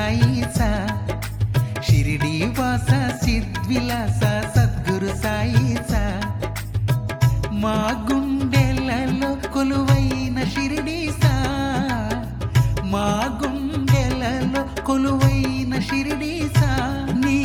సాయి సా షిరిడి వాస సిద్విలాస సద్గురు సాయి సా మా గుండెలలో కొలువైన షిరిడి సా మా గుండెలలో కొలువైన షిరిడి సా నీ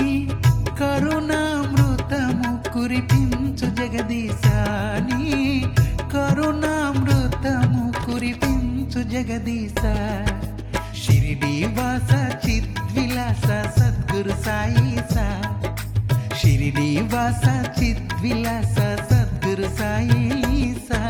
కరుణామృతము కురిపించు జగదీశా నీ కరుణామృతము కురిపించు జగదీశా షిరిడి వాస చిద్విలాస సద్గురు సాయి సా షిరిడి వాస చిద్విలాస సద్గురు సాయి సా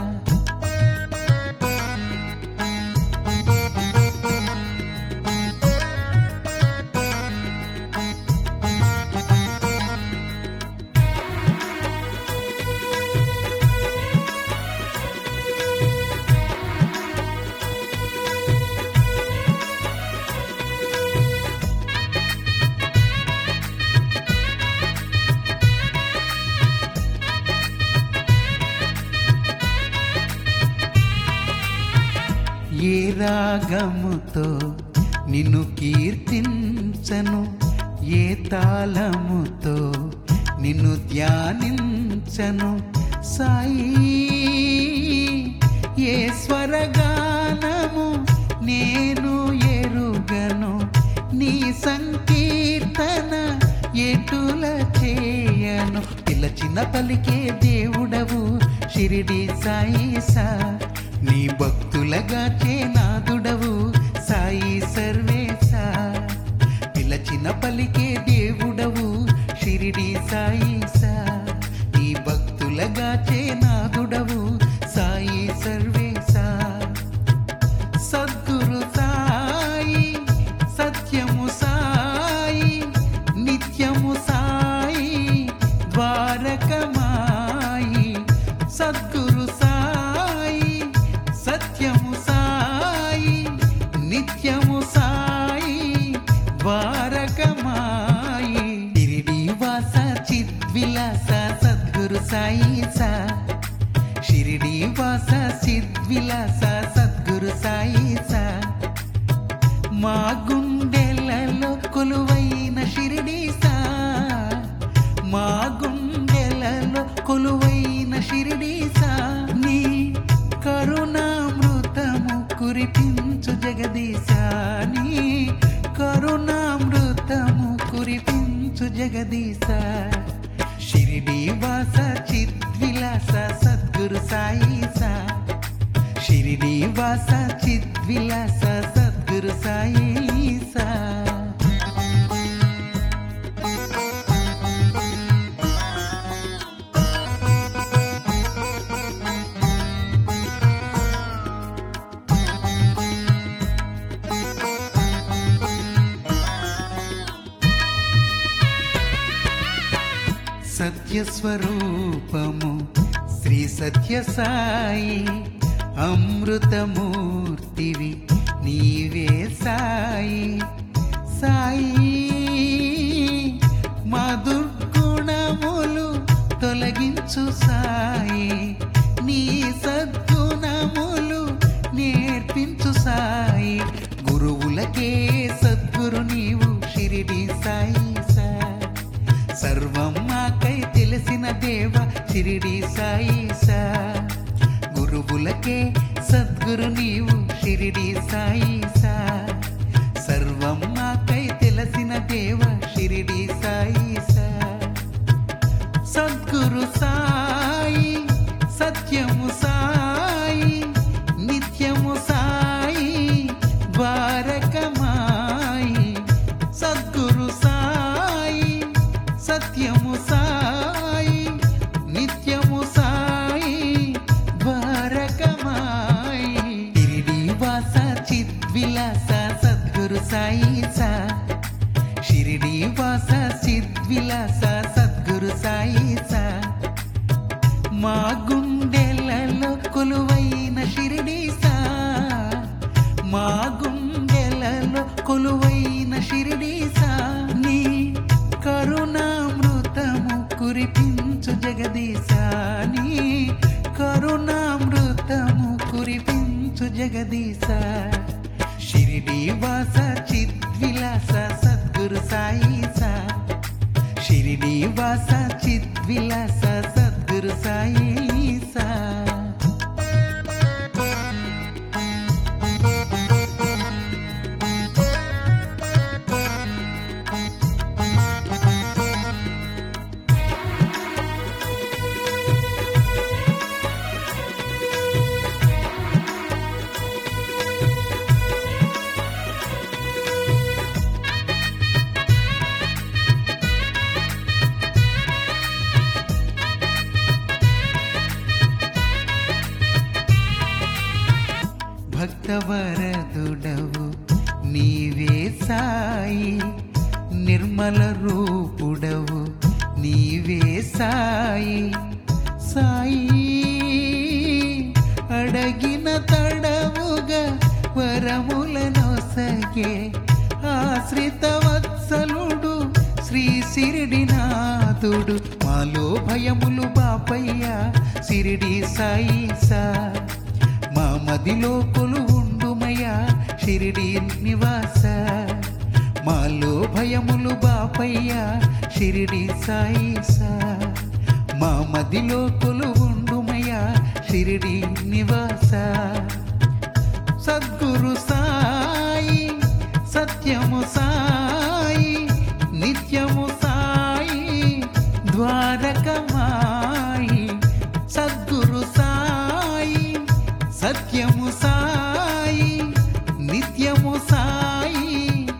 ఏ రాగముతో నిన్ను కీర్తించను ఏ తాళముతో నిన్ను ధ్యానించను సాయి ఏ స్వరగానము నేను ఎరుగను నీ సంకీర్తన ఎటుల చేయను పిలచిన పలికే దేవుడవు షిరిడి సాయి సా నీ భక్తులగా చేనాదుడవు సాయి సర్వేసా పిలచిన పలికే దేవుడవు షిరిడి సాయి సా నీ భక్తులగా చేనాదుడవు సాయి సర్వేసా సద్గురు సాయి సత్యము సాయి నిత్యము సాయి ద్వారకమాయి సద్గురు సాయి సత్యము సాయి నిత్యము సాయి ద్వారకమాయి తిరిడి వాస చిద్విలాస సద్గురు సాయి సా షిరిడి వాస సిద్విలాస సద్గురు సాయి సా మా గుండెలలో కొలువైన షిరిడి సా మా గుండెలలో కొలువైన షిరిడి సా నీ కరుణామృతము కురిపించు జగదీశా నీ కరుణామృతము కురిపించు జగదీశా షిరిడి వాస చిద్విలాస సద్గురు సాయి సా షిరిడి వాస చిద్విలాస సద్గురు సాయి సా సత్యస్వరూపము శ్రీ సత్య సాయి అమృతమూర్తివి నీవే సాయి సాయి మా దుర్గుణములు తొలగించు సాయి నీ సద్గుణములు నేర్పించు సాయి గురువులకే సద్గురు నీవు షిరిడి సాయి సా సర్వం మాకై తెలిసిన దేవ షిరిడి సాయి సా గురువులకే సద్గురు నీవు షిరిడి సాయి సా సర్వం మాకై తెలిసిన దేవ షిరిడి సాయి సా సద్గురు సాయి సత్యము సాయి నిత్యము సాయి ద్వారకమాయి సద్గురు సాయి సత్యము సాయి నిత్యము సాయి ద్వారకమాయి తిరిడి వాస చిద్విలాస సద్గురు సాయి సా షిరిడి వాస సిద్విలాస సద్గురు సాయి సా మా గుండెలలో కొలువైన షిరిడి సా మా గుండెలలో కొలువైన షిరిడి సా నీ కరుణామృతము కురిపించు జగదీశా నీ కరుణామృతము కురిపించు జగదీశా షిరిడి వాస చిత్ చిద్విలాస సద్గురు సాయిసా షిరిడి వాస చిద్విలాస సద్గురు సాయిసా భక్తవరదుడవు నీవే సాయి నిర్మల రూపుడవు నీవే సాయి సాయి అడగిన తడవుగా వరములనొసగే ఆశ్రిత వత్సలుడు శ్రీ సిరిడినాథుడు మాలో భయములు బాపయ్య సిరిడి సాయి సా మా మదిలో కొలువుండుమయ్యా షిరిడి నివాస మాలో భయములు బాపయ్యా షిరిడి సాయిసా మా మదిలో కొలువుండుమయ్యా షిరిడి నివాస సద్గురు సాయి సత్యము సాయి నిత్యము సాయి ద్వారకమాయి సద్గురు సాయి సత్యము సాయి నిత్యము సాయి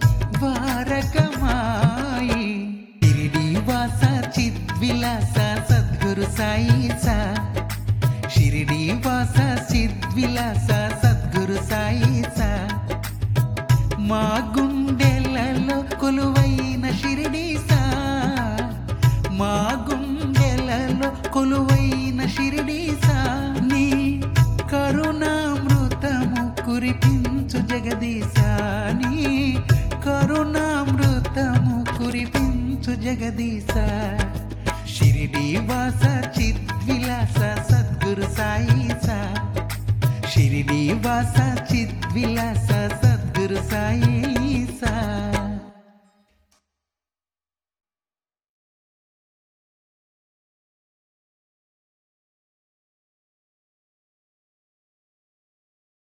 ద్వారకమాయి షిరిడి వాస చిద్విలాస సద్గురు సాయి సా షిరిడి వాస చిద్విలాస సద్గురు సాయి సా మా గుండెలలో కొలువైన షిరిడి సా మా గుండెలలో కొలువైన షిరిడి సా నీ కరుణామృతము కురిపించు జగదీశా నీ కరుణామృతము కురిపించు జగదీశా షిరిడి వాస చిద్విలాస సద్గురు సాయి సా షిరిడి వాస